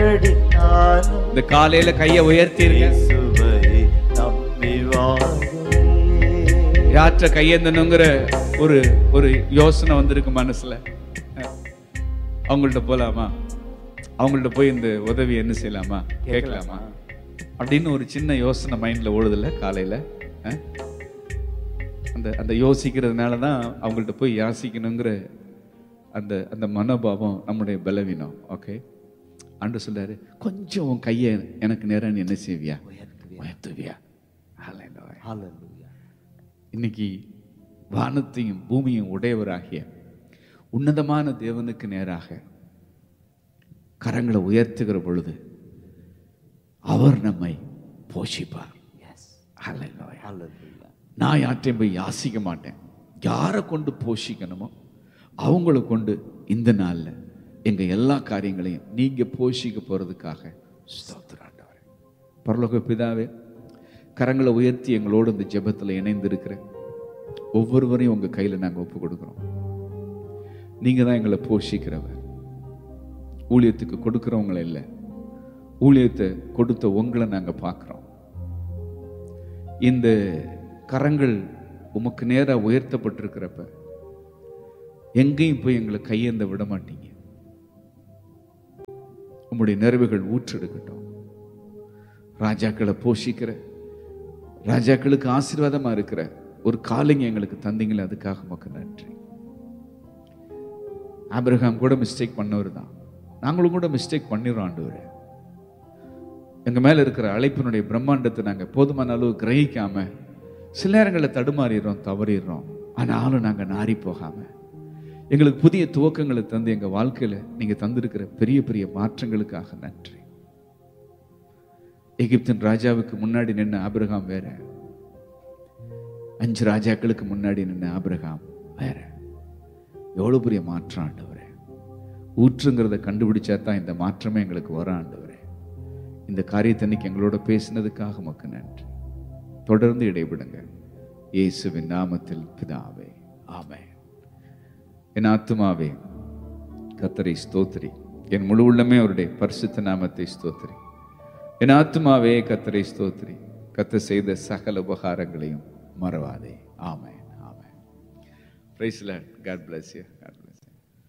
மழடினாலும் இந்த காலையில கையை உயர்த்திருங்க இயேசுவை நம்பி வாழ்வே. யாற்ற கையேந்தணுங்கிற ஒரு ஒரு யோசனை வந்திருக்கு மனசுல அஹ். அவங்கள்ட்ட போலாமா அவங்கள்ட்ட போய் இந்த உதவி என்ன செய்யலாமா கேட்கலாமா அப்படின்னு ஒரு சின்ன யோசனை மைண்ட்ல ஓடுதில்ல காலையில அஹ்? அந்த அந்த யோசிக்கிறதுனால தான் அவங்கள்ட்ட போய் யாசிக்கணுங்கிற அந்த அந்த மனோபாவம் நம்முடைய பலவீனம் ஓகே ஆண்டு சொல்றாரு கொஞ்சம் உன் கையை எனக்கு நேரா நீ என்ன செய்வியா உயர்த்துவியா Hallelujah. Hallelujah. இன்னைக்கு வானத்தையும் பூமியும் உடையவராகிய உன்னதமான தேவனுக்கு நேராக கரங்களை உயர்த்துகிற பொழுது அவர் நம்மை போஷிப்பார் Yes. Hallelujah. Hallelujah. நான் யார்ட்டையும் போய் யாசிக்க மாட்டேன் யாரை கொண்டு போஷிக்கணுமோ அவங்கள கொண்டு இந்த நாள்ல எங்க எல்லா காரியங்களையும் நீங்க போஷிக்க போறதுக்காக ஸ்தோத்திரம் ஆண்டவரே. பரலோக பிதாவே கரங்களை உயர்த்தி எங்களோடு இந்த ஜெபத்துல இணைந்து இருக்கிற ஒவ்வொருவரையும் உங்க கையில நாங்க ஒப்பு கொடுக்குறோம் நீங்க தான் எங்களை போஷிக்கிறவர் ஊழியத்துக்கு கொடுக்கிறவங்கள இல்லை ஊழியத்தை கொடுத்த உங்களை நாங்க பார்க்கிறோம் இந்த கரங்கள் உமக்கு நேரா உயர்த்தப்பட்டிருக்கிறப்ப எங்கேயும் போய் எங்களை கையேந்த விட மாட்டீங்க உம்முடைய நிறைவுகள் ஊற்றெடுக்கட்டும் ராஜாக்களை போஷிக்கிற ராஜாக்களுக்கு ஆசீர்வாதமா இருக்கிற ஒரு காலிங்க எங்களுக்கு தந்தீங்களே அதுக்காக உமக்கு நன்றி ஆபிரகாம் கூட மிஸ்டேக் பண்ணவர் தான் நாங்களும் கூட மிஸ்டேக் பண்ணிடுறோம் ஆண்டவரே எங்க மேல இருக்கிற அழைப்பினுடைய பிரம்மாண்டத்தை நாங்க போதுமான அளவு கிரகிக்காம சில நேரங்களில் தடுமாறிடுறோம் தவறிடுறோம் ஆனாலும் நாங்க நாறி போகாம எங்களுக்கு புதிய துவக்கங்களை தந்து எங்க வாழ்க்கையில நீங்க தந்திருக்கிற பெரிய பெரிய மாற்றங்களுக்காக நன்றி எகிப்தின் ராஜாவுக்கு முன்னாடி நின்ன ஆபிரகாம் வேற அஞ்சு ராஜாக்களுக்கு முன்னாடி நின்ன ஆபிரகாம் வேற எவ்வளவு பெரிய மாற்றம் ஆண்டவரே ஊற்றுங்கிறத கண்டுபிடிச்சா தான் இந்த மாற்றமே எங்களுக்கு வர ஆண்டவரே இந்த காரியத்தை இன்னைக்கு எங்களோட பேசினதுக்காக உமக்கு நன்றி தொடர்ந்து இடைவிடுங்க இயேசுவின் நாமத்தில் பிதாவே ஆமென் என் ஆத்துமாவே கத்தரை ஸ்தோத்திரி என் முழு உள்ளமே அவருடைய பரிசுத்த நாமத்தை ஸ்தோத்திரி என் ஆத்துமாவே கத்தரை ஸ்தோத்திரி கத்த செய்த சகல உபகாரங்களையும் மறவாதே amen amen praise Lord God bless you God bless